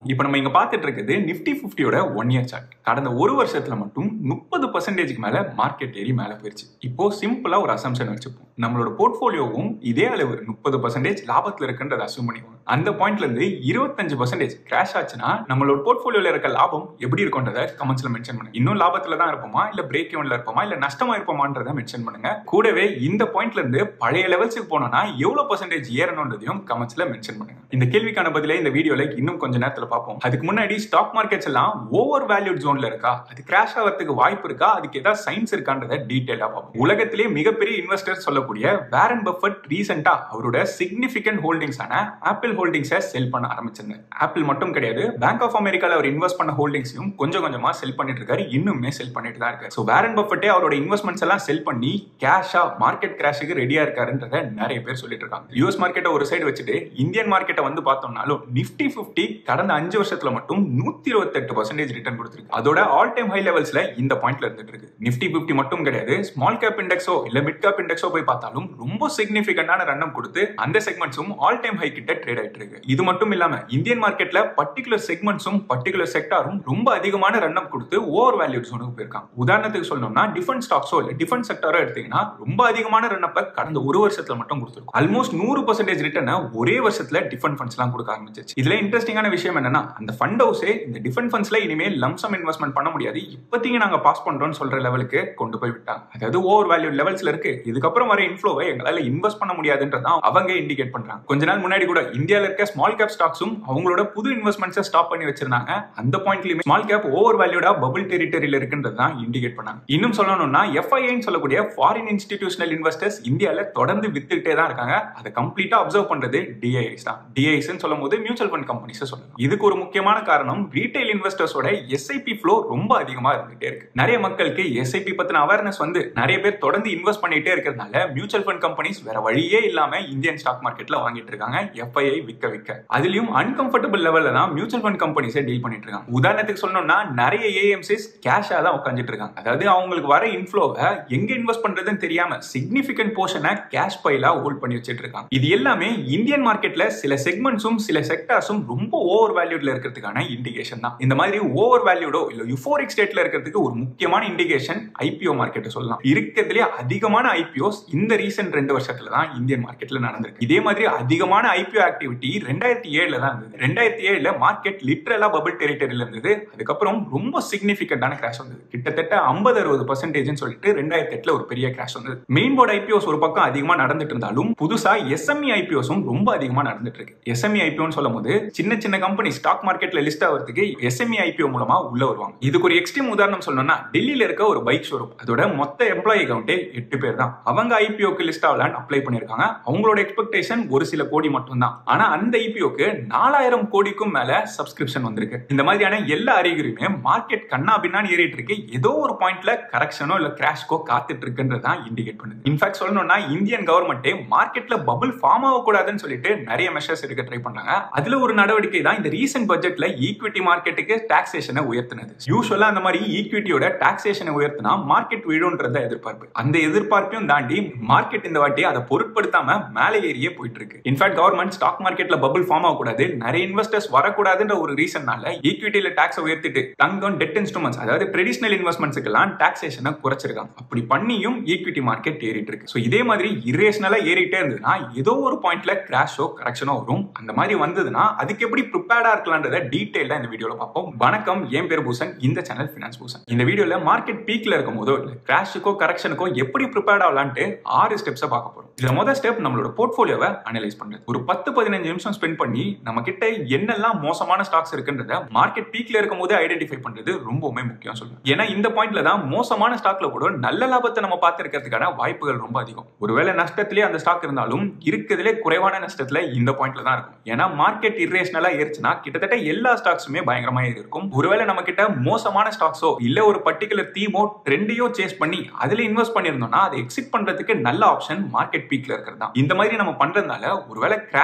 இப்போ நம்ம இங்க பார்த்துட்டு இருக்குது நிஃப்டி ஃபிஃப்டியோட ஒன் இயர் சார்ட் கடந்த ஒரு வருஷத்துல மட்டும் முப்பது பர்சன்டேஜ்க்கு மேல மார்க்கெட் ஏறி மேல போயிருச்சு இப்போ சிம்பிளா ஒரு அசம்ஷன் வச்சுப்போம் நம்மளோட போர்ட்ஃபோலியோவும் இதே அளவு முப்பது பர்சன்டேஜ் லாபத்துல இருக்குன்றத அசூம் பண்ணிக்கோங்க அந்த பாயிண்ட்ல இருந்து இருபத்தஞ்சு பர்சன்டேஜ் கிராஷ் ஆச்சுன்னா நம்மளோட போர்ட்ஃபோலியோல இருக்க லாபம் எப்படி இருக்கும்ன்றத கமெண்ட்ஸ்ல மென்ஷன் பண்ணுங்க இன்னும் லாபத்துல தான் இருப்போமா இல்ல பிரேக் இவன்ல இருப்போமா இல்ல நஷ்டமா இருப்போமான்றத மென்ஷன் பண்ணுங்க கூடவே இந்த பாயிண்ட்ல இருந்து பழைய லெவல்ஸுக்கு போனோம்னா எவ்வளவு பர்சன்டேஜ் ஏறணுன்றதையும் கமெண்ட்ஸ்ல மென்ஷன் பண்ணுங்க இந்த கேள்விக்கான பதிலை இந்த வீடியோல இன்னும் கொஞ்ச நேரத்துல பார்ப்போம் அதுக்கு முன்னாடி ஸ்டாக் மார்க்கெட்ஸ் எல்லாம் ஓவர் வேல்யூட் ஜோன்ல இருக்கா அது கிராஷ் ஆகிறதுக்கு வாய்ப்பு இருக்கா அதுக்கு ஏதாவது சயின்ஸ் இருக்கான்றத டீடைலா பார்ப்போம் உலகத்திலே மிகப்பெரிய இன்வெஸ்டர் சொல்லக்கூடிய வேரன் பஃபட் ரீசெண்டா அவரோட சிக்னிபிகன்ட் ஹோல்டிங்ஸ் ஆன ஆப்பிள் ஹோல்டிங்ஸை செல் பண்ண ஆரம்பிச்சிருந்தார் ஆப்பிள் மட்டும் கிடையாது பேங்க் ஆஃப் அமெரிக்கால அவர் இன்வெஸ்ட் பண்ண ஹோல்டிங்ஸையும் கொஞ்சம் கொஞ்சமா செல் பண்ணிட்டு இருக்காரு இன்னுமே செல் பண்ணிட்டு தான் இருக்காரு ஸோ வேரன் பஃபட்டே அவரோட இன்வெஸ்ட்மெண்ட்ஸ் எல்லாம் செல் பண்ணி கேஷா மார்க்கெட் கிராஷுக்கு ரெடியா இருக்காருன்றத நிறைய பேர் சொல்லிட்டு இருக்காங்க யூஎஸ் மார்க்கெட்டை ஒரு சைடு வச்சுட்டு இந்தியன் மார்க்கெட்டை வந்து பார்த்தோம்னாலும் நிப்டி பிப்டி கடந்த அஞ்சு வருஷத்துல மட்டும் நூத்தி இருபத்தெட்டு பர்சன்டேஜ் ரிட்டர்ன் கொடுத்துருக்கு அதோட ஆல் டைம் ஹை லெவல்ஸ்ல இந்த பாயிண்ட்ல இருந்துட்டு இருக்கு நிப்டி பிப்டி மட்டும் கிடையாது ஸ்மால் கேப் இண்டெக்ஸோ இல்ல மிட் கேப் இண்டெக்ஸோ போய் பார்த்தாலும் ரொம்ப சிக்னிபிகண்டான ரன்னம் கொடுத்து அந்த செக்மெண்ட்ஸும் ஆல் டைம் ஹை கிட்ட ட்ரேட் ஆயிட்டு இருக்கு இது மட்டும் இல்லாம இந்தியன் மார்க்கெட்ல பர்டிகுலர் செக்மெண்ட்ஸும் பர்டிகுலர் செக்டாரும் ரொம்ப அதிகமான ரன்னம் கொடுத்து ஓவர் வேல்யூ ஜோனுக்கு போயிருக்காங்க உதாரணத்துக்கு சொல்லணும்னா டிஃபென்ஸ் ஸ்டாக்ஸோ இல்ல டிஃபென்ஸ் செக்டாரோ எடுத்தீங்கன்னா ரொம்ப அதிகமான ரன்னப்ப கடந்த ஒரு வருஷத்துல மட்டும் கொடுத்துருக்கும் ஆல்மோஸ்ட் நூறு பர்சன்டேஜ் ரிட்டர்னை ஒரே வருஷத்துல டிஃபென்ட் ஃபண்ட்ஸ் எல்லாம் கொடுக்க ஆரம்பிச்சிச்சு இதுல இன்ட்ரெஸ்டிங்கான விஷயம் என்னன்னா அந்த ஃபண்ட் ஹவுஸே இந்த டிஃபென்ட் ஃபண்ட்ஸ்ல இனிமேல் லம்சம் இன்வெஸ்ட்மெண்ட் பண்ண முடியாது இப்போதைக்கு நாங்க பாஸ் பண்றோம்னு சொல்ற லெவலுக்கு கொண்டு போய் விட்டாங்க அதாவது ஓவர் வேல்யூ லெவல்ஸ்ல இருக்கு இதுக்கப்புறம் வர இன்ஃப்ளோவை எங்களால இன்வெஸ்ட் பண்ண முடியாதுன்றதான் அவங்க இண்டிகேட் பண்றாங்க கொஞ்ச நாள் முன்னாடி கூட இந்தியால இருக்க ஸ்மால் கேப் ஸ்டாக்ஸும் அவங்களோட புது இன்வெஸ்ட்மெண்ட்ஸை ஸ்டாப் பண்ணி வச்சிருந்தாங்க அந்த பாயிண்ட்லயுமே ஸ்மால் கேப் ஓவர் வேல்யூடா பபிள் டெரிட்டரியில இருக்குன்றது தான் இண்டிகேட் பண்ணாங்க இன்னும் சொல்லணும்னா எஃப்ஐஐன்னு சொல்லக்கூடிய ஃபாரின் இன்ஸ்டிடியூஷனல் இன்வெஸ்டர்ஸ் இந்தியால தொடர்ந்து வித்துக்கிட்டே தான் இருக்காங்க அதை கம்ப்ளீட்டா அப்சர்வ் பண்றது டிஐஎஸ் தான் டிஐஎஸ் சொல்லும் போது மியூச்சுவல் ஃபண்ட் கம்பெனிஸ் சொல்லலாம் இதுக்கு ஒரு முக்கியமான காரணம் ரீட்டைல் இன்வெஸ்டர்ஸோட எஸ்ஐபி ஃப்ளோ ரொம்ப அதிகமா இருந்துட்டே இருக்கு நிறைய மக்களுக்கு எஸ்ஐபி பத்தின அவேர்னஸ் வந்து நிறைய பேர் தொடர்ந்து இன்வெஸ்ட் பண்ணிட்டே இருக்கிறதுனால மியூச்சுவல் ஃபண்ட் கம்பெனிஸ் வேற வழியே இல்லாம இந்தியன் ஸ்டாக் மார்க்கெட்ல வாங்கிட்டு இருக்காங்க எஃப்ஐஐ விற்க விற்க அதுலயும் அன்கம்ஃபர்டபுள் லெவல்ல தான் மியூச்சுவல் ஃபண்ட் கம்பெனிஸே டீல் பண்ணிட்டு இருக்காங்க உதாரணத்துக்கு சொல்லணும்னா நிறைய ஏஎம்சிஸ் கேஷா தான் உட்காந்துட்டு இருக்காங்க அதாவது அவங்களுக்கு வர இன்ஃப்ளோவை எங்க இன்வெஸ்ட் பண்றதுன்னு தெரியாம சிக்னிபிகன்ட் போர்ஷனை கேஷ் பைலா ஹோல்ட் பண்ணி வச்சிட்டு இருக்காங்க இது எல்லாமே இந்தியன் மார்க்கெட்ல சில செக்மெண்ட்ஸும் சில செக்டார்ஸும் ரொம்ப ஓவர் வேல்யூட்ல இருக்கிறதுக்கான இண்டிகேஷன் தான் இந்த மாதிரி ஓவர் வேல்யூடோ இல்ல யூஃபோரிக் ஸ்டேட்ல இருக்கிறதுக்கு ஒரு முக்கியமான இண்டிகேஷன் ஐபிஓ மார்க்கெட் சொல்லலாம் இருக்கிறதுலே அதிகமான ஐபிஓஸ் இந்த ரீசெண்ட் ரெண்டு வருஷத்துல தான் இந்தியன் மார்க்கெட்ல நடந்திருக்கு இதே மாதிரி அதிகமான ஐபிஓ ஆக்டிவிட்டி ரெண்டாயிரத்தி ஏழுல தான் இருந்தது ரெண்டாயிரத்தி ஏழுல மார்க்கெட் லிட்டரலா பபிள் டெரிட்டரியில இருந்தது அதுக்கப்புறம் ரொம்ப சிக்னிபிகண்டான கிராஷ் வந்தது கிட்டத்தட்ட ஐம்பது அறுபது பர்சன்டேஜ் சொல்லிட்டு ரெண்டாயிரத்தி எட்டுல ஒரு பெரிய கிராஷ் வந்தது மெயின் போர்டு ஐபிஓஸ் ஒரு பக்கம் அதிகமா நடந்துட்டு இருந்தாலும் புதுசா எஸ்எம்இ ஐபிஓஸும் ரொம்ப அதிகமா நடந்துட்டு இருக்கு எஸ்எம்இ ஐபிஓன்னு சொல்லும் போது சின்ன சின்ன கம்பெனி ஸ்டாக் மார்க்கெட்ல லிஸ்ட் ஆகிறதுக்கு எஸ்எம்இ ஐபிஓ மூலமா உள்ள வருவாங்க இதுக்கு ஒரு எக்ஸ்ட்ரீம் உதாரணம் சொல்லணும்னா டெல்லியில இருக்க ஒரு பைக் ஷோரூம் அதோட மொத்த எம்ப்ளாயி கவுண்டே எட்டு பேர் தான் அவங்க ஐபிஓக்கு லிஸ்ட் ஆகலான்னு அப்ளை பண்ணிருக்காங்க அவங்களோட எக்ஸ்பெக்டேஷன் ஒரு சில கோடி மட்டும் தான் ஆனா அந்த ஐபிஓக்கு நாலாயிரம் கோடிக்கும் மேல சப்ஸ்கிரிப்ஷன் வந்திருக்கு இந்த மாதிரியான எல்லா அறிகுறியுமே மார்க்கெட் கண்ணா பின்னான்னு ஏறிட்டு இருக்கு ஏதோ ஒரு பாயிண்ட்ல கரெக்ஷனோ இல்ல கிராஷ்கோ காத்துட்டு இருக்குன்றதான் இண்டிகேட் பண்ணுது இன்ஃபேக்ட் சொல்லணும்னா இந்தியன் கவர்மெண்டே மார்க்கெட்ல பபிள் ஃபார்ம் ஆகக்கூடாதுன்னு சொல்லிட்டு நிறைய மெஷர்ஸ் எடுக்க ட்ரை பண்றாங்க அதுல ஒரு நடவடிக்கை தான் இந்த ரீசெண்ட் பட்ஜெட்ல ஈக்விட்டி மார்க்கெட்டுக்கு டாக்ஸேஷனை உயர்த்தினது யூஸ்வலா அந்த மாதிரி ஈக்விட்டியோட டாக்ஸேஷனை உயர்த்தினா மார்க்கெட் விழுன்றத எதிர்பார்ப்பு அந்த எதிர்பார்ப்பையும் தாண்டி மார்க்கெட் இந்த வாட்டி அதை பொருட்படுத்தாம மேலே ஏறியே போயிட்டு இருக்கு இன்ஃபேக்ட் கவர்மெண்ட் ஸ்டாக் மார்க்கெட்ல பபிள் ஃபார்ம் ஆகக்கூடாது நிறைய இன்வெஸ்டர்ஸ் வரக்கூடாதுன்ற ஒரு ரீசன்னால ஈக்விட்டியில டாக்ஸ் உயர்த்திட்டு தங்கம் டெட் இன்ஸ்ட்ருமெண்ட்ஸ் அதாவது ட்ரெடிஷனல் இன்வெஸ்ட்மெண்ட்ஸ்க்கு எல்லாம் டாக்ஸேஷனை குறைச்சிருக்காங்க அப்படி பண்ணியும் ஈக்விட்டி மார்க்கெட் ஏறிட்டு இருக்கு ஸோ இதே மாதிரி இரேஷனலா ஏறிட்டே இருந்ததுன்னா ஏதோ ஒரு பாயிண்ட்ல கிராஷோ கரெக்ஷனோ வரும் அந்த மாதிரி வந்ததுன்னா அதுக்கு எப்படி ப்ரிப்பேர்டா இருக்கலான்றத டீடைலா இந்த வீடியோல பார்ப்போம் வணக்கம் என் பேர் பூசன் இந்த சேனல் ஃபினான்ஸ் பூசன் இந்த வீடியோல மார்க்கெட் பீக்ல இருக்கும் போதோ இல்ல கிராஷுக்கோ கரெக்ஷனுக்கோ எப்படி ப்ரிப்பேர்ட் ஆகலான்ட்டு ஆறு ஸ்டெப்ஸை பார்க்க போறோம் இதுல முதல் ஸ்டெப் நம்மளோட போர்ட்ஃபோலியோவை அனலைஸ் பண்றது ஒரு பத்து பதினஞ்சு நிமிஷம் ஸ்பெண்ட் பண்ணி நம்ம கிட்ட என்னெல்லாம் மோசமான ஸ்டாக்ஸ் இருக்குன்றத மார்க்கெட் பீக்ல இருக்கும் போது ஐடென்டிஃபை பண்றது ரொம்பவுமே முக்கியம் சொல்லுவேன் ஏன்னா இந்த பாயிண்ட்ல தான் மோசமான ஸ்டாக்ல கூட நல்ல லாபத்தை நம்ம பார்த்திருக்கிறதுக்கான வாய்ப்புகள் ரொம்ப அதிகம் ஒருவேளை நஷ்டத்திலே அந்த ஸ்டாக் இருந்தாலும் இருக்கிறதுலே குறைவான நஷ்டத்துல இந்த பாயிண்ட்ல தான் இருக்கும் ஏன்னா மார்க்கெட் இரேஷனலா ஏறிச்சுன்னா கிட்டத்தட்ட எல்லா ஸ்டாக்ஸுமே பயங்கரமா ஏறி இருக்கும் ஒருவேளை நம்ம கிட்ட மோசமான ஸ்டாக்ஸோ இல்ல ஒரு பர்டிகுலர் தீமோ ட்ரெண்டையோ சேஸ் பண்ணி அதுல இன்வெஸ்ட் பண்ணியிருந்தோம்னா அதை எக்ஸிட் பண்றதுக்கு நல்ல ஆப்ஷன் மார்க்கெட் பீக்ல இருக்கிறது தான் இந்த மாதிரி நம்ம பண்றதுனால ஒருவேளை கிராஷே வந்தாலும்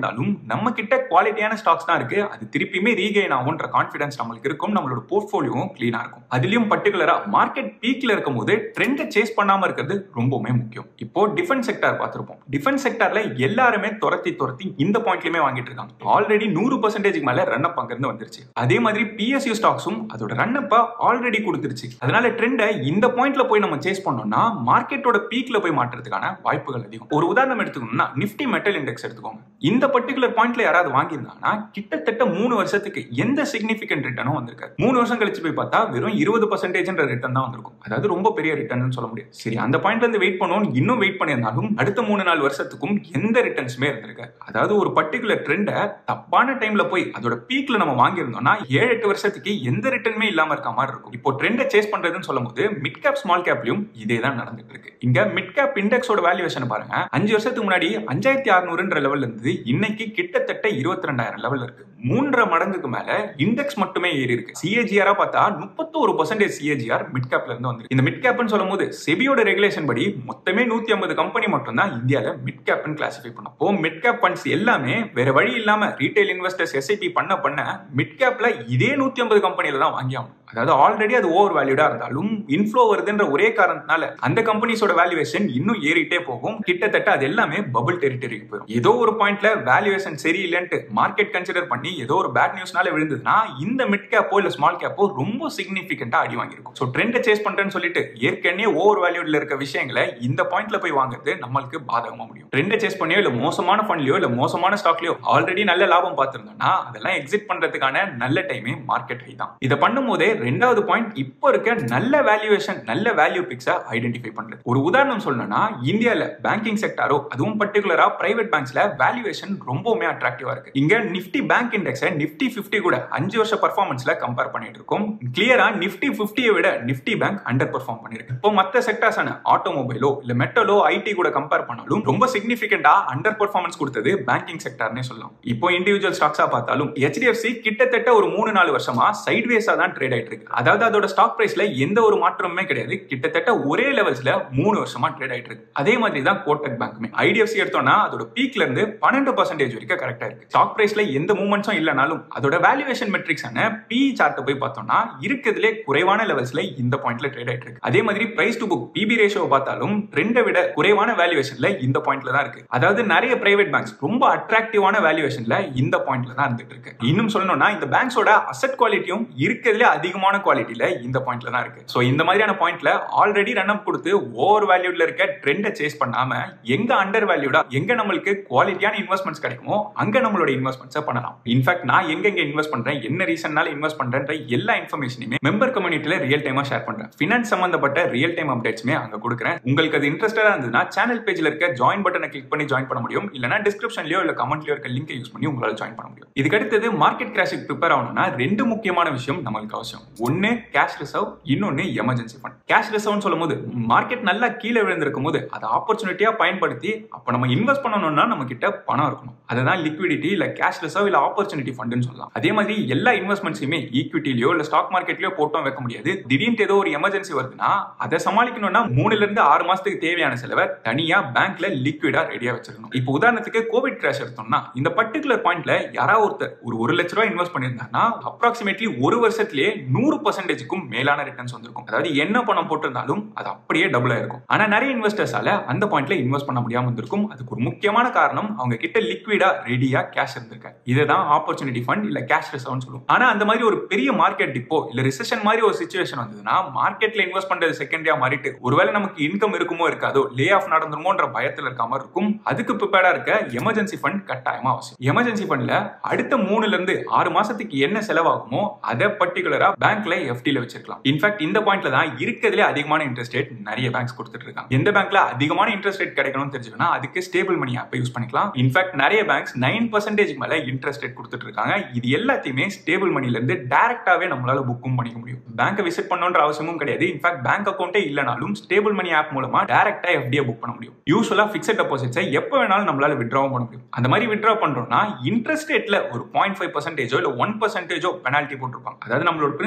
இருந்தாலும் நம்ம கிட்ட குவாலிட்டியான ஸ்டாக்ஸ் தான் இருக்கு அது திருப்பியுமே ரீகெயின் ஆகும்ன்ற கான்ஃபிடன்ஸ் நம்மளுக்கு இருக்கும் நம்மளோட போர்ட்ஃபோலியோவும் கிளீனா இருக்கும் அதுலயும் பர்டிகுலரா மார்க்கெட் பீக்ல இருக்கும் போது ட்ரெண்டை சேஸ் பண்ணாம இருக்கிறது ரொம்பவுமே முக்கியம் இப்போ டிஃபென்ஸ் செக்டார் பார்த்திருப்போம் டிஃபென்ஸ் செக்டார்ல எல்லாருமே துரத்தி துரத்தி இந்த பாயிண்ட்லயுமே வாங்கிட்டு இருக்காங்க ஆல்ரெடி நூறு பர்சன்டேஜ் மேல ரன் அப் அங்கிருந்து வந்துருச்சு அதே மாதிரி பிஎஸ்யூ ஸ்டாக்ஸும் அதோட ரன் அப்ப ஆல்ரெடி கொடுத்துருச்சு அதனால ட்ரெண்டை இந்த பாயிண்ட்ல போய் நம்ம சேஸ் பண்ணோம்னா மார்க்கெட்டோட பீக்ல போய் மாட்டுறதுக்கான வாய்ப்புகள் அதிகம் ஒரு உதாரணம் எடுத்துக்கணும்னா நிப்டி மெட்டல் இண்டெக்ஸ் எடுத்துக்கோங்க இந்த பர்டிகுலர் பாயிண்ட்ல யாராவது வாங்கியிருந்தாங்கன்னா கிட்டத்தட்ட மூணு வருஷத்துக்கு எந்த சிக்னிபிகன்ட் ரிட்டர்னும் வந்திருக்காது மூணு வருஷம் கழிச்சு போய் பார்த்தா வெறும் இருபது பர்சன்டேஜ்ன்ற ரிட்டர்ன் தான் வந்திருக்கும் அதாவது ரொம்ப பெரிய ரிட்டர்ன் சொல்ல முடியாது சரி அந்த பாயிண்ட்ல இருந்து வெயிட் பண்ணுவோம் இன்னும் வெயிட் பண்ணியிருந்தாலும் அடுத்த மூணு நாலு வருஷத்துக்கும் எந்த ரிட்டர்ன்ஸுமே இருந்திருக்காது அதாவது ஒரு பர்டிகுலர் ட்ரெண்டை தப்பான டைம்ல போய் அதோட பீக்ல நம்ம வாங்கியிருந்தோம்னா ஏழு எட்டு வருஷத்துக்கு எந்த ரிட்டர்னுமே இல்லாம இருக்க மாதிரி இருக்கும் இப்போ ட்ரெண்டை சேஸ் பண்றதுன்னு சொல்லும் போது மிட் கேப் ஸ்மால் கேப்லயும் இதே தான் நடந்துட்டு இருக்கு இங்க மிட் கேப் இண்டெக்ஸோட வேல்யூவேஷன் பாருங்க அஞ்சு வருஷத்துக்கு முன்னாடி அஞ்சாயிரத்தி அறுநூறுன்ற லெவல்ல இருந்து இன்னைக்கு கிட்டத்தட்ட இருபத்தி ரெண்டாயிரம் லெவல்ல இருக்கு மூன்றரை மடங்குக்கு மேல இண்டெக்ஸ் மட்டுமே ஏறி இருக்கு சிஏஜிஆரா பார்த்தா முப்பத்தோரு பர்சன்டேஜ் சிஏஜிஆர் மிட் கேப்ல இருந்து வந்து இந்த மிட் கேப்னு சொல்லும் போது செபியோட ரெகுலேஷன் படி மொத்தமே நூத்தி ஐம்பது கம்பெனி மட்டும் தான் இந்தியால மிட் கேப்னு கிளாசிஃபை பண்ணும் அப்போ மிட் கேப் ஃபண்ட்ஸ் எல்லாமே வேற வழி இல்லாம ரீட்டைல் இன்வெஸ்டர்ஸ் எஸ்ஐபி பண்ண பண்ண மிட் கேப்ல இதே நூத்தி ஐம்பது கம்பெனில தான் வாங்கி ஆகணும் அதாவது ஆல்ரெடி அது ஓவர் வேல்யூடா இருந்தாலும் இன்ஃப்ளோ வருதுன்ற ஒரே காரணத்தினால அந்த கம்பெனிஸோட வேல்யூவேஷன் இன்னும் ஏறிட்டே போகும் கிட்டத்தட்ட அது எல்லாமே பபிள் டெரிட்டரிக்கு போயிடும் ஏதோ ஒரு பாயிண்ட்ல வேல்யூவேஷன் சரியில்லைன்ட்டு மார்க்கெட் கன்சிடர் பண்ணி ஏதோ ஒரு பேட் நியூஸ்னால விழுந்ததுன்னா இந்த மிட் கேப்போ இல்ல ஸ்மால் கேப்போ ரொம்ப சிக்னிபிகண்டா அடி வாங்கியிருக்கும் ஸோ ட்ரெண்டை சேஸ் பண்றேன்னு சொல்லிட்டு ஏற்கனவே ஓவர் வேல்யூட்ல இருக்க விஷயங்களை இந்த பாயிண்ட்ல போய் வாங்குறது நம்மளுக்கு பாதகமா முடியும் ட்ரெண்டை சேஸ் பண்ணியோ இல்ல மோசமான ஃபண்ட்லயோ இல்ல மோசமான ஸ்டாக்லயோ ஆல்ரெடி நல்ல லாபம் பார்த்திருந்தோம்னா அதெல்லாம் எக்ஸிட் பண்றதுக்கான நல்ல டைமே மார்க்கெட் ஹை தான் இதை பண்ணும் போதே ரெண்டாவது பாயிண்ட் இப்போ இருக்க நல்ல வேல்யூவேஷன் நல்ல வேல்யூ பிக்ஸை ஐடென்டிஃபை பண்றது ஒரு உதாரணம் சொல்லணும்னா இந்தியால பேங்கிங் செக்டாரோ அதுவும் பர்டிகுலரா பிரைவேட் பேங்க்ஸ்ல வேல்யூவேஷன் ரொம்பவுமே அட்ராக்டிவா இருக்கு இங்க நிப்டி பேங்க் இண்டெக்ஸை நிப்டி பிப்டி கூட அஞ்சு வருஷ பர்ஃபார்மன்ஸ்ல கம்பேர் பண்ணிட்டு இருக்கோம் கிளியரா நிப்டி பிப்டியை விட நிப்டி பேங்க் அண்டர் பெர்ஃபார்ம் பண்ணிருக்கு இப்போ மற்ற செக்டார்ஸான ஆட்டோமொபைலோ இல்ல மெட்டலோ ஐடி கூட கம்பேர் பண்ணாலும் ரொம்ப சிக்னிபிகண்டா அண்டர் பெர்ஃபார்மன்ஸ் கொடுத்தது பேங்கிங் செக்டார்னே சொல்லலாம் இப்போ இண்டிவிஜுவல் ஸ்டாக்ஸா பார்த்தாலும் ஹெச்டிஎஃப்சி கிட்டத்தட்ட ஒரு மூணு நாலு வருஷமா சைட்வேஸா தான் ட்ரேட் ஆயிட்டு இருக்கு அதாவது அதோட ஸ்டாக் பிரைஸ்ல எந்த ஒரு மாற்றமுமே கிடையாது கிட்டத்தட்ட ஒரே லெவல்ஸ்ல மூணு வருஷமா ட்ரேட் ஆயிட்டு இருக்கு அதே மாதிரி தான் கோட்டக் பேங்க்குமே ஐடிஎஃப்சி எடுத்தோம்னா அதோட பீக்ல இருந்து பன்னெண்டு பர்சன்டேஜ் வரைக்கும் கரெக்டா இருக்கு ஸ்டாக் பிரைஸ்ல எந்த மூவ்மெண்ட்ஸும் இல்லைனாலும் அதோட வேல்யூவேஷன் மெட்ரிக்ஸான பி சார்ட் போய் பார்த்தோம்னா இருக்கிறதுலே குறைவான லெவல்ஸ்ல இந்த பாயிண்ட்ல ட்ரேட் ஆயிட்டு இருக்கு அதே மாதிரி price to book PB ratio பார்த்தாலும் ட்ரெண்டை விட குறைவான வேல்யூவேஷன்ல இந்த பாயிண்ட்ல தான் இருக்கு அதாவது நிறைய பிரைவேட் பேங்க்ஸ் ரொம்ப அட்ராக்டிவான வேல்யூவேஷன்ல இந்த பாயிண்ட்ல தான் இருந்துட்டு இருக்கு இன்னும் சொல்லணும்னா இந்த பேங்க்ஸோட அசட் குவாலிட்டியும் இருக்கிறதுல அதிகமான குவாலிட்டியில இந்த பாயிண்ட்ல தான் இருக்கு சோ இந்த மாதிரியான பாயிண்ட்ல ஆல்ரெடி ரன் அப் கொடுத்து ஓவர் வேல்யூட்ல இருக்க ட்ரெண்டை சேஸ் பண்ணாம எங்க அண்டர் வேல்யூடா எங்க நம்மளுக்கு குவாலிட்டியான இன்வெஸ்ட்மெண்ட்ஸ் கிடைக்குமோ அங்க நம்மளோட இன்வெஸ்ட்மெண்ட்ஸை பண்ணலாம் இன்ஃபேக்ட் நான் எங்க எங்க இன்வெஸ்ட் பண்றேன் என்ன ரீசன்னால இன்வெஸ்ட் பண்றேன்ற எல்லா இன்ஃபர்மேஷனுமே மெம்பர் கம்யூனிட்டில ரியல் டைமா ஷேர் பண்றேன் ஃபினான்ஸ் சம்பந்தப்பட்ட ரியல் டைம் அப்டேட்ஸ்மே அங்க கொடுக்குறேன் உங்களுக்கு அது இன்ட்ரெஸ்டடா இருந்ததுன்னா சேனல் பேஜ்ல இருக்க ஜாயின் பட்டனை கிளிக் பண்ணி ஜாயின் பண்ண முடியும் இல்லனா டிஸ்கிரிப்ஷன்லயோ இல்ல கமெண்ட்லயோ இருக்க லிங்கை யூஸ் பண்ணி உங்களால ஜாயின் பண்ண முடியும் இதுக்கு அடுத்தது மார்க்கெட் கிராஷுக்கு ப்ரிப்பேர் ஆகணும்னா ரெண்டு முக்கியமான விஷயம் நம்மளுக்கு அவசியம் ஒன்னு கேஷ் ரிசர்வ் இன்னொன்னு எமர்ஜென்சி ஃபண்ட் கேஷ் ரிசர்வ்னு சொல்லும் போது மார்க்கெட் நல்லா கீழே விழுந்திருக்கும் போது அதை ஆப்பர்ச்சுனிட்டியா பயன்படுத்தி அப்ப நம்ம இன்வெஸ்ட் பண்ணணும்னா நம்ம கிட்ட பணம் இருக்கணும் அதுதான் லிக்விடிட்டி இல்ல கேஷ் ரிசர்வ் இல்ல ஆப்பர்ச்சுனிட்டி ஃபண்ட்னு சொல்லலாம் அதே மாதிரி எல்லா இன்வெஸ்ட்மெண்ட்ஸுமே ஈக்விட்டிலயோ இல்ல ஸ்டாக் மார்க்கெட்லயோ போட்டோம் வைக்க முடியாது திடீர்னு ஏதோ ஒரு எமர்ஜென்சி வருதுன்னா அதை சமாளிக்கணும்னா மூணுல இருந்து ஆறு மாசத்துக்கு தேவையான செலவை தனியா பேங்க்ல லிக்விடா ரெடியா வச்சிருக்கணும் இப்போ உதாரணத்துக்கு கோவிட் கிராஷ் எடுத்தோம்னா இந்த பர்டிகுலர் பாயிண்ட்ல யாராவது ஒருத்தர் ஒரு ஒரு லட்ச ரூபாய் இன்வெஸ்ட் பண்ணியிருந்தாருன்னா அப்ராக்சிமேட்லி ஒரு வருஷத்திலேயே நூறு பர்சன்டேஜுக்கும் மேலான ரிட்டர்ன்ஸ் வந்திருக்கும் அதாவது என்ன பணம் போட்டிருந்தாலும் அது அப்படியே டபுள் ஆயிருக்கும் ஆனா நிறைய இன்வெஸ்டர்ஸால அந்த பாயிண்ட்ல இன்வெஸ்ட் பண்ண முடியாம இருந்திருக்கும் அதுக்கு ஒரு முக்கியமான காரணம் அவங்க கிட்ட லிக்விடா ரெடியா கேஷ் இருந்திருக்கு இதுதான் ஆப்பர்ச்சுனிட்டி ஃபண்ட் இல்ல கேஷ் ரிசர்வ்னு சொல்லுவோம் ஆனா அந்த மாதிரி ஒரு பெரிய மார்க்கெட் டிப்போ இல்ல ரிசெஷன் மாதிரி ஒரு சுச்சுவேஷன் வந்ததுன்னா மார்க்கெட்ல இன்வெஸ்ட் பண்றது செகண்டரியா மாறிட்டு ஒருவேளை நமக்கு இன்கம் இருக்குமோ இருக்காதோ லே ஆஃப் நடந்துருமோன்ற பயத்துல இருக்க மாதிரி இருக்கும் அதுக்கு ப்ரிப்பேர்டா இருக்க எமர்ஜென்சி ஃபண்ட் கட்டாயமா அவசியம் எமர்ஜென்சி ஃபண்ட்ல அடுத்த மூணுல இருந்து ஆறு மாசத்துக்கு என்ன செலவாகுமோ அதை பர்டிகுலரா பேங்க்ல எஃப்டில வச்சிருக்கலாம் இன்ஃபேக்ட் இந்த பாயிண்ட்ல தான் இருக்கிறதுல அதிகமான இன்ட்ரெஸ்ட் ரேட் நிறைய பேங்க்ஸ் கொடுத்துட்டு இருக்காங்க எந்த பேங்க்ல அதிகமான இன்ட்ரெஸ்ட் ரேட் கிடைக்கணும்னு தெரிஞ்சுக்கணும் அதுக்கு ஸ்டேபிள் மணி ஆப்பை யூஸ் பண்ணிக்கலாம் இன்ஃபேக்ட் நிறைய பேங்க்ஸ் நைன் பர்சன்டேஜ் மேல இன்ட்ரெஸ்ட் ரேட் கொடுத்துட்டு இருக்காங்க இது எல்லாத்தையுமே ஸ்டேபிள் மணில இருந்து டைரக்டாவே நம்மளால புக்கும் பண்ணிக்க முடியும் பேங்கை விசிட் பண்ணணுன்ற அவசியமும் கிடையாது இன்ஃபேக்ட் பேங்க் அக்கௌண்ட்டே இல்லைனாலும் ஸ்டேபிள் மணி ஆப் மூலமா டைரக்டா எஃப்டியை புக் பண்ண முடியும் யூஸ்வலா ஃபிக்ஸட் டெபாசிட்ஸை எப்போ வேணாலும் நம்மளால விட்ராவும் பண்ண முடியும் அந்த மாதிரி விட்ரா பண்றோம்னா இன்ட்ரெஸ்ட் ரேட்ல ஒரு பாயிண்ட் ஃபைவ் பர்சன்டேஜோ இல்ல ஒன் பர்சன்டேஜோ பெனால்ட்டி போட்டிருப்பாங்க அதாவது நம்மளோட பிரின்சிபல்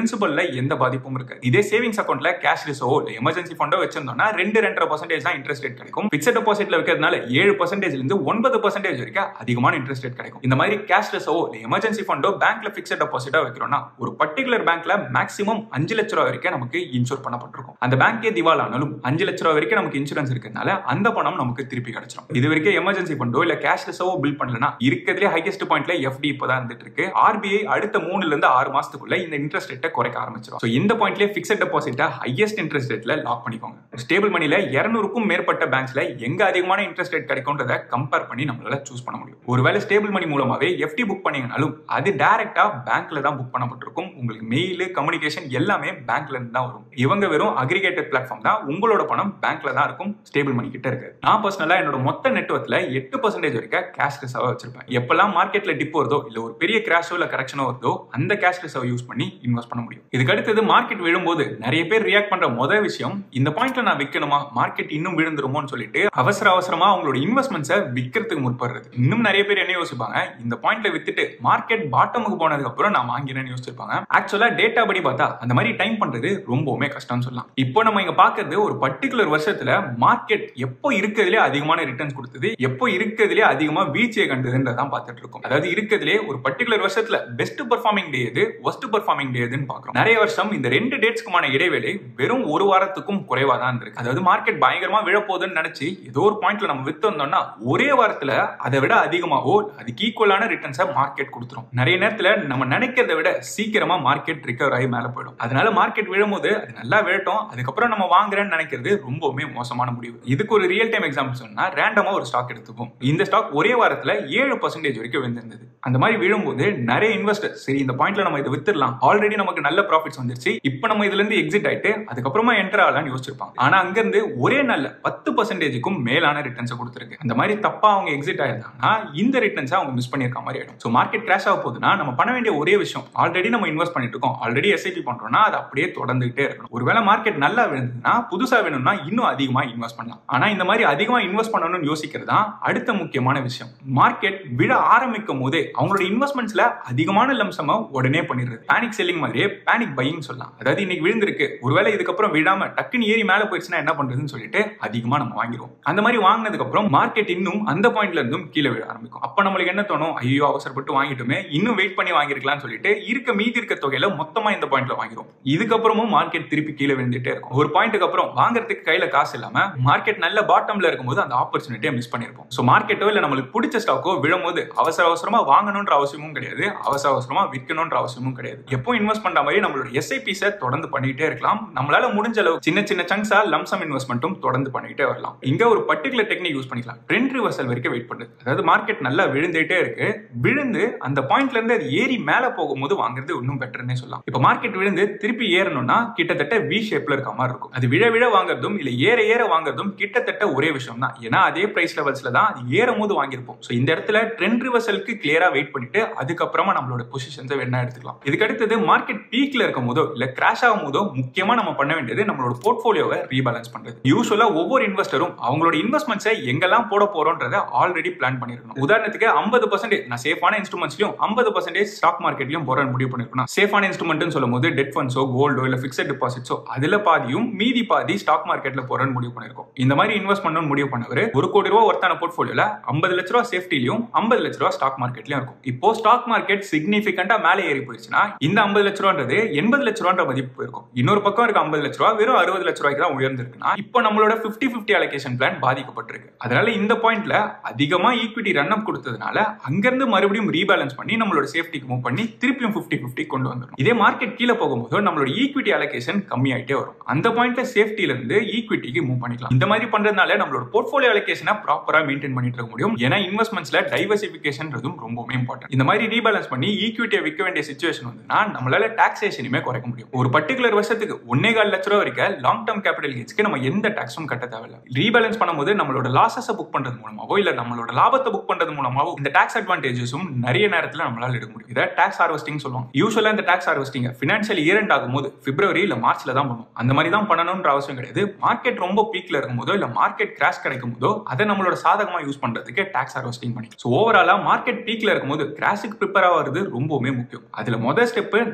பிரின்சிபல்ல எந்த பாதிப்பும் இருக்கு இதே சேவிங்ஸ் அக்கௌண்ட்ல கேஷ் ரிசர்வோ இல்ல எமர்ஜென்சி ஃபண்டோ வச்சிருந்தோம்னா ரெண்டு ரெண்டரை பர்சன்டேஜ் தான் இன்ட்ரெஸ்ட் ரேட் கிடைக்கும் பிக்சட் டெபாசிட்ல வைக்கிறதுனால ஏழு பர்சன்டேஜ்ல இருந்து ஒன்பது பர்சன்டேஜ் வரைக்கும் அதிகமான இன்ட்ரெஸ்ட் ரேட் கிடைக்கும் இந்த மாதிரி கேஷ் ரிசர்வோ இல்ல எமர்ஜென்சி ஃபண்டோ பேங்க்ல பிக்சட் டெபாசிட்டா வைக்கிறோம்னா ஒரு பர்டிகுலர் பேங்க்ல மேக்ஸிமம் அஞ்சு லட்ச ரூபா வரைக்கும் நமக்கு இன்சூர் பண்ணப்பட்டிருக்கும் அந்த பேங்கே திவால் ஆனாலும் அஞ்சு லட்ச ரூபா வரைக்கும் நமக்கு இன்சூரன்ஸ் இருக்கிறதுனால அந்த பணம் நமக்கு திருப்பி கிடைச்சிடும் இது வரைக்கும் எமர்ஜென்சி ஃபண்டோ இல்ல கேஷ் ரிசர்வோ பில் பண்ணலனா இருக்கிறதுலே ஹையஸ்ட் பாயிண்ட்ல எஃப்டி இப்பதான் இருந்துட்டு இருக்கு ஆர்பிஐ அடுத்த மூணுல இருந்து ஆறு மாசத்துக்குள்ள இந்த இன்ட்ரெஸ்ட் ரேட்டை குறைக்க ஆரம்பிச்சிடும் ஸோ இந்த பாயிண்ட்லேயே பிக்சட் டெபாசிட்டை ஹையஸ்ட் இன்ட்ரெஸ்ட் ரேட்ல லாக் பண்ணிக்கோங்க ஸ்டேபிள் மணில இருநூறுக்கும் மேற்பட்ட பேங்க்ஸ்ல எங்க அதிகமான இன்ட்ரெஸ்ட் ரேட் கிடைக்கும்ன்றத கம்பேர் பண்ணி நம்மளால சூஸ் பண்ண முடியும் ஒருவேளை ஸ்டேபிள் மணி மூலமாவே எஃப்டி புக் பண்ணீங்கனாலும் அது டைரக்டா பேங்க்ல தான் புக் பண்ணப்பட்டிருக்கும் உங்களுக்கு மெயில் கம்யூனிகேஷன் எல்லாமே பேங்க்ல இருந்து தான் வரும் இவங்க வெறும் அக்ரிகேட்டட் பிளாட்ஃபார்ம் தான் உங்களோட பணம் பேங்க்ல தான் இருக்கும் ஸ்டேபிள் மணி கிட்ட இருக்கு நான் பர்சனலா என்னோட மொத்த நெட்ஒர்க்ல எட்டு பர்சன்டேஜ் வரைக்கும் கேஷ் ரிசர்வ் வச்சிருப்பேன் எப்பெல்லாம் மார்க்கெட்ல டிப் வருதோ இல்ல ஒரு பெரிய கிராஷோ இல்ல கரெக்ஷனோ வருதோ அந்த கேஷ் ரிசர்வ் யூஸ் பண்ணி இன்வெஸ்ட் பண்ண முடியும் இதுக்கு அடுத்தது மார்க்கெட் விழும்போது நிறைய பேர் ரியாக்ட் பண்ற முதல் விஷயம் இந்த பாயிண்ட்ல நான் விற்கணுமா மார்க்கெட் இன்னும் விழுந்துருமோன்னு சொல்லிட்டு அவசர அவசரமா அவங்களோட இன்வெஸ்ட்மெண்ட்ஸை விற்கிறதுக்கு முற்படுறது இன்னும் நிறைய பேர் என்ன யோசிப்பாங்க இந்த பாயிண்ட்ல வித்துட்டு மார்க்கெட் பாட்டமுக்கு போனதுக்கு அப்புறம் நான் வாங்கினேன்னு யோசிச்சிருப்பாங்க ஆக்சுவலா டேட்டா படி பார்த்தா அந்த மாதிரி டைம் பண்றது ரொம்பவுமே கஷ்டம்னு சொல்லலாம் இப்போ நம்ம இங்க பாக்குறது ஒரு பர்டிகுலர் வருஷத்துல மார்க்கெட் எப்போ இருக்கிறதுலே அதிகமான ரிட்டர்ன்ஸ் கொடுத்தது எப்போ இருக்கிறதுலே அதிகமா வீழ்ச்சியை கண்டதுன்றதான் பார்த்துட்டு இருக்கோம் அதாவது இருக்கிறதுலே ஒரு பர்டிகுலர் வருஷத்துல பெஸ்ட் பெர்ஃபார்மிங் டே எது ஒஸ்ட் பெர்ஃபார்மிங் டே எதுன்னு பாக்குறோம் நிறைய வருஷம் இந்த ரெண்டு டேட்ஸ்க்குமான இடைவேளை வெறும் ஒரு வாரத்துக்கும் குறைவா தான் இருக்கு அதாவது மார்க்கெட் பயங்கரமா விழப்போகுதுன்னு நினைச்சு ஏதோ ஒரு பாயிண்ட்ல நம்ம வித்து வந்தோம்னா ஒரே வாரத்துல அதை விட அதிகமாவோ அதுக்கு ஈக்குவலான ரிட்டர்ன்ஸை மார்க்கெட் கொடுத்துரும் நிறைய நேரத்துல நம்ம நினைக்கிறத விட சீக்கிரமா மார்க்கெட் ரிகவர் ஆகி மேல போயிடும் அதனால மார்க்கெட் விழும்போது அது நல்லா விழட்டும் அதுக்கப்புறம் நம்ம வாங்குறேன்னு நினைக்கிறது ரொம்பவுமே மோசமான முடிவு இதுக்கு ஒரு ரியல் டைம் எக்ஸாம்பிள் சொன்னா ரேண்டமா ஒரு ஸ்டாக் எடுத்துப்போம் இந்த ஸ்டாக் ஒரே வாரத்துல ஏழு பர்சன்டேஜ் வரைக்கும் விழுந்திருந்தது அந்த மாதிரி விழும்போது நிறைய இன்வெஸ்டர் சரி இந்த பாயிண்ட்ல நம்ம இதை வித்துடலாம் ஆல்ரெடி நமக்கு நல்ல ப்ராஃபிட்ஸ் வந்துருச்சு இப்போ நம்ம இதுல இருந்து எக்ஸிட் ஆயிட்டு அதுக்கப்புறமா என்டர் ஆகலாம்னு யோசிச்சிருப்பாங்க ஆனா அங்க இருந்து ஒரே நல்ல பத்து பர்சன்டேஜுக்கும் மேலான ரிட்டர்ன்ஸ் கொடுத்துருக்கு அந்த மாதிரி தப்பா அவங்க எக்ஸிட் ஆயிருந்தாங்கன்னா இந்த ரிட்டர்ன்ஸ் அவங்க மிஸ் பண்ணிருக்க மாதிரி ஆயிடும் ஸோ மார்க்கெட் கிராஷ் ஆக போகுதுன்னா நம்ம பண்ண வேண்டிய ஒரே விஷயம் ஆல்ரெடி நம்ம இன்வெஸ்ட் பண்ணிட்டு இருக்கோம் ஆல்ரெடி எஸ்ஐபி பண்றோம்னா அது அப்படியே தொடர்ந்துகிட்டே இருக்கணும் ஒருவேளை மார்க்கெட் நல்லா விழுந்ததுன்னா புதுசா வேணும்னா இன்னும் அதிகமா இன்வெஸ்ட் பண்ணலாம் ஆனா இந்த மாதிரி அதிகமா இன்வெஸ்ட் பண்ணணும்னு யோசிக்கிறது தான் அடுத்த முக்கியமான விஷயம் மார்க்கெட் விழ ஆரம்பிக்கும் போதே அவங்களோட இன்வெஸ்ட்மெண்ட்ஸ்ல அதிகமான லம்சமா உடனே பண்ணிடுறது பேனிக் செல்லிங் மாதிரியே பேனிக் பையிங் சொல்லலாம் அதாவது இன்னைக்கு விழுந்திருக்கு ஒருவேளை இதுக்கப்புறம் விழாம டக்குன்னு ஏறி மேல போயிடுச்சுன்னா என்ன பண்றதுன்னு சொல்லிட்டு அதிகமா நம்ம வாங்கிடுவோம் அந்த மாதிரி வாங்கினதுக்கு அப்புறம் மார்க்கெட் இன்னும் அந்த பாயிண்ட்ல இருந்தும் கீழே விழ ஆரம்பிக்கும் அப்ப நம்மளுக்கு என்ன தோணும் ஐயோ அவசரப்பட்டு வாங்கிட்டுமே இன்னும் வெயிட் பண்ணி வாங்கிருக்கலாம்னு சொல்லிட்டு இருக்க மீதி இருக்க தொகையில மொத்தமா இந்த பாயிண்ட்ல வாங்கிடும் இதுக்கப்புறமும் மார்க்கெட் திருப்பி கீழே விழுந்துட்டே இருக்கும் ஒரு பாயிண்ட்டுக்கு அப்புறம் வாங்குறதுக்கு கையில காசு இல்லாம மார்க்கெட் நல்ல பாட்டம்ல இருக்கும்போது அந்த ஆப்பர்ச்சுனிட்டியை மிஸ் பண்ணிருப்போம் சோ மார்க்கெட்டோ இல்ல நம்மளுக்கு பிடிச்ச ஸ்டாக்கோ விழும்போது அவசர அவசரமா வாங்கணும்ன்ற அவசியமும் கிடையாது அவசர அவசரமா விற்கணும்ன்ற அவசியமும் கிடையாது எப்போ இன்வெஸ்ட் பண்ற மாதிரி நம்மளோட எஸ்ஐபிஸை தொடர்ந்து பண்ணிக்கிட்டே இருக்கலாம் நம்மளால முடிஞ்ச அளவு சின்ன சின்ன சங்ஸா லம்சம் இன்வெஸ்ட்மெண்ட்டும் தொடர்ந்து பண்ணிக்கிட்டே வரலாம் இங்க ஒரு பர்டிகுலர் டெக்னிக் யூஸ் பண்ணிக்கலாம் ட்ரெண்ட் ரிவர்சல் வரைக்கும் வெயிட் பண்ணுது அதாவது மார்க்கெட் நல்லா விழுந்துட்டே இருக்கு விழுந்து அந்த பாயிண்ட்ல இருந்து அது ஏறி மேல போகும்போது வாங்குறது இன்னும் பெட்டர்னே சொல்லலாம் இப்போ மார்க்கெட் விழுந்து திருப்பி ஏறணும்னா கிட்டத்தட்ட வி ஷேப்ல இருக்க மாதிரி இருக்கும் அது விழ விழ வாங்குறதும் இல்ல ஏற ஏற வாங்குறதும் கிட்டத்தட்ட ஒரே விஷயம் தான் ஏன்னா அதே பிரைஸ் லெவல்ஸ்ல தான் அது ஏறும் போது வாங்கியிருப்போம் ஸோ இந்த இடத்துல ட்ரெண்ட் ரிவர்சலுக்கு கிளியரா வெயிட் பண்ணிட்டு அதுக்கப்புறமா நம்மளோட பொசிஷன்ஸை வேணா எடுத்துக்கலாம் இதுக்கு அடுத்தது மார்க்கெட் பீக்ல இருக்கும் போதோ இல்ல கிராஷ் ஆகும் போதோ முக்கியமா நம்ம பண்ண வேண்டியது நம்மளோட போர்ட்போலியோவை ரீபேலன்ஸ் பண்றது யூஸ்வலா ஒவ்வொரு இன்வெஸ்டரும் அவங்களோட இன்வெஸ்ட்மெண்ட்ஸை எங்கெல்லாம் போட போறோன்றத ஆல்ரெடி பிளான் பண்ணிருக்கணும் உதாரணத்துக்கு ஐம்பது பர்சன்டேஜ் நான் சேஃபான இன்ஸ்ட்ருமெண்ட்ஸ்லயும் ஐம்பது பர்சன்டேஜ் ஸ்டாக் மார்க்கெட்லயும் போறேன் முடிவு பண்ணிருக்கணும் சேஃபான இன்ஸ்ட்ருமெண்ட்னு சொல்லும் போது டெட் ஃபண்ட்ஸோ கோல்டோ இல்ல பிக்சட் டெபாசிட்ஸோ அதுல பாதியும் மீதி பாதி ஸ்டாக் மார்க்கெட்ல போறேன்னு முடிவு பண்ணிருக்கோம் இந்த மாதிரி இன்வெஸ்ட் பண்ணணும்னு முடிவு பண்ணவர் ஒரு கோடி ரூபா ஒருத்தான போர்ட்ஃபோலியோல ஐம்பது லட்ச ரூபா சேஃப்டிலையும் ஐம்பது லட்ச ரூபா ஸ்டாக் மார்க்கெட்லயும் இருக்கும் இப்போ ஸ்டாக் மார்க்கெட் சிக்னிபிகண்டா மேலே ஏறி போயிடுச்சுன்னா இந்த ஐம்பது லட்ச ரூபான்றது எண்பது லட்ச ரூபான்ற மதிப்பு போயிருக்கும் இன்னொரு பக்கம் இருக்க ஐம்பது லட்ச ரூபா வெறும் அறுபது லட்ச ரூபாய்க்கு தான் உயர்ந்திருக்குன்னா இப்போ நம்மளோட பிப்டி பிப்டி அலோகேஷன் பிளான் பாதிக்கப்பட்டிருக்கு அதனால இந்த பாயிண்ட்ல அதிகமா ஈக்விட்டி ரன் அப் கொடுத்ததுனால அங்கிருந்து மறுபடியும் ரீபேலன்ஸ் பண்ணி நம்மளோட சேஃப்டிக்கு மூவ் பண்ணி திருப்பியும் பிப்டி பிப்டி கொண்டு வந்துடும் இதே மார்க்கெட் கீழே போகும்போது நம்மளோட ஈக்விட்டி அலோகேஷன் கம்மியாயிட்டே வரும் அந்த பாயிண்ட்ல சேஃப்டில இருந்து ஈக்விட்டிக்கு மூவ் பண்ணிக்கலாம் இந்த மாதிரி பண்றதுனால நம்மளோட போர்ட்ஃபோலியோ அலோகேஷனை ப்ராப்பரா மெயின்டைன் பண்ணிட்டு இருக்க முடியும் ஏன்னா இன்வெஸ்ட்மெண்ட்ஸ்ல டைவர்சிபிகேஷன்றதும் ரொம்பவே இம்பார்ட்டன்ட் இந்த மாதிரி ரீபேலன்ஸ் பண்ணி ஈக்விட்டியை விற்க வேண்டிய சுச்சுவேஷன் வந்துன்னா நம்மளால டாக்ஸேஷனுமே குறைக்க முடியும் ஒரு பர்டிகுலர் வருஷத்துக்கு ஒன்னே கால் லட்ச ரூபா வரைக்கும் லாங் டர்ம் கேபிட்டல் கெயின்ஸ்க்கு நம்ம எந்த டாக்ஸும் கட்ட தேவையில்ல ரீபேலன்ஸ் பண்ணும்போது நம்மளோட லாசஸை புக் பண்றது மூலமாவோ இல்ல நம்மளோட லாபத்தை புக் பண்றது மூலமாவோ இந்த டாக்ஸ் அட்வான்டேஜஸும் நிறைய நேரத்துல நம்மளால எடுக்க முடியும் இதை டாக்ஸ் ஹார்வெஸ்டிங் சொல்லுவாங்க யூஸ்வலா இந்த tax harvesting financial year end ஆகும்போது பிப்ரவரி இல்ல மார்ச்ல தான் பண்ணும் அந்த மாதிரி தான் பண்ணணும்ன்ற அவசியம் கிடையாது மார்க்கெட் ரொம்ப பீக்ல இருக்கும்போதோ இல்ல மார்க்கெட் கிராஷ் கிடைக்கும் போதோ அதை நம்மளோட சாதகமா யூஸ் பண்றதுக்கு டாக்ஸ் ஹார்வெஸ்டிங் பண்ணி ஸோ ஓவராலா மார்க்கெட் பீக்ல இருக்கும்போது கிராஷுக்கு ப்ரிப்பேர் ஆகிறது ரொம்பவுமே முக்கியம் அதுல முதல் ஸ்டெப் நம்மளோட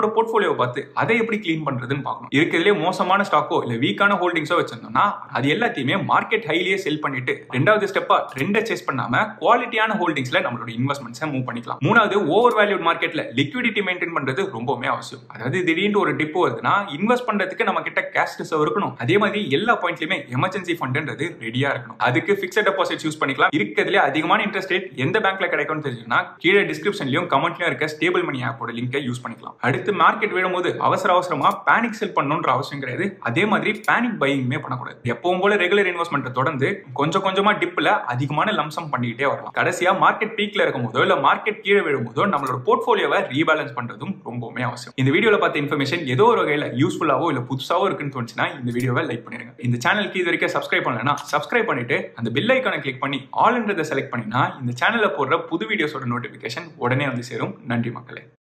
போர்ட்ஃபோலியோ பார்த்து அதை எப்படி க்ளீன் பண்றதுன்னு பார்க்கணும் இருக்கிறதுலே மோசமான ஸ்டாக்கோ இல்ல வீக்கான ஹோல்டிங்ஸோ வச்சிருந்தோம்னா அது எல்லாத்தையுமே மார்க்கெட் ஹைலியே செல் பண்ணிட்டு ரெண்டாவது ஸ்டெப்பா ட்ரெண்டை சேஸ் பண்ணாம குவாலிட்டியான ஹோல்டிங்ஸ்ல நம்மளோட இன்வெஸ்ட்மெண்ட்ஸை மூவ் பண்ணிக்கலாம் மூணாவது ஓவர் வேல்யூட் மார்க்கெட்ல லிக்விடிட்டி மெயின்டைன் பண்றது ரொம்பவுமே அவசியம் அதாவது திடீர்னு ஒரு டிப் வருதுன்னா இன்வெஸ்ட் பண்றதுக்கு நம்ம கிட்ட கேஷ் ரிசர்வ் இருக்கணும் அதே மாதிரி எல்லா பாயிண்ட்லயுமே எமர்ஜென்சி ஃபண்ட்ன்றது ரெடியா இருக்கணும் அதுக்கு பிக்சட் டெபாசிட் யூஸ் பண்ணிக்கலாம் இருக்கிறதுல அதிகமான இன்ட்ரெஸ்ட் ரேட் எந்த பேங்க்ல கிடைக்கும்னு தெரிஞ்சுன்னா கீழே டிஸ்கிரிப்ஷன்லயும் கமெண்ட்லயும் இருக்க ஸ்டேபிள் மணி ஆப்போட லிங்கை யூஸ் பண்ணிக்கலாம் அடுத்து மார்க்கெட் விழும்போது அவசர அவசரமா பேனிக் செல் பண்ணணுன்ற அவசியம் கிடையாது அதே மாதிரி பேனிக் பையிங்குமே பண்ணக்கூடாது எப்பவும் போல ரெகுலர் இன்வெஸ்ட்மெண்ட் தொடர்ந்து கொஞ்சம் கொஞ்சமா டிப்ல அதிகமான லம்சம் பண்ணிக்கிட்டே வரலாம் கடைசியா மார்க்கெட் பீக்ல இருக்கும் போதோ இல்ல மார்க்கெட் கீழே விழும்போதோ நம்மளோட போர்ட்ஃபோலியோவை ரீபேலன்ஸ் பண்றதும் ரொம்பவுமே அவசியம் இந்த வீடியோல பார்த்த இன்ஃபர்மேஷன் ஏதோ ஒரு வகையில யூஸ்ஃபுல்லாவோ இல்ல புதுசாவோ இருக்குன்னு தோணுச்சுன்னா இந்த வீடியோவை லைக் பண்ணிருங்க இந்த சேனலுக்கு இது வரைக்கும் சப்ஸ்கிரைப் பண்ணலன்னா சப்ஸ்கிரைப் பண்ணிட்டு அந்த பெல் ஐக்கானை கிளிக் பண்ணி ஆல்ன்றதை செலக்ட் பண்ணினா இந்த சேனல்ல போடுற புது வீடியோஸோட நோட்டிபிகேஷன் உடனே வந்து சேரும் நன்றி மக்களே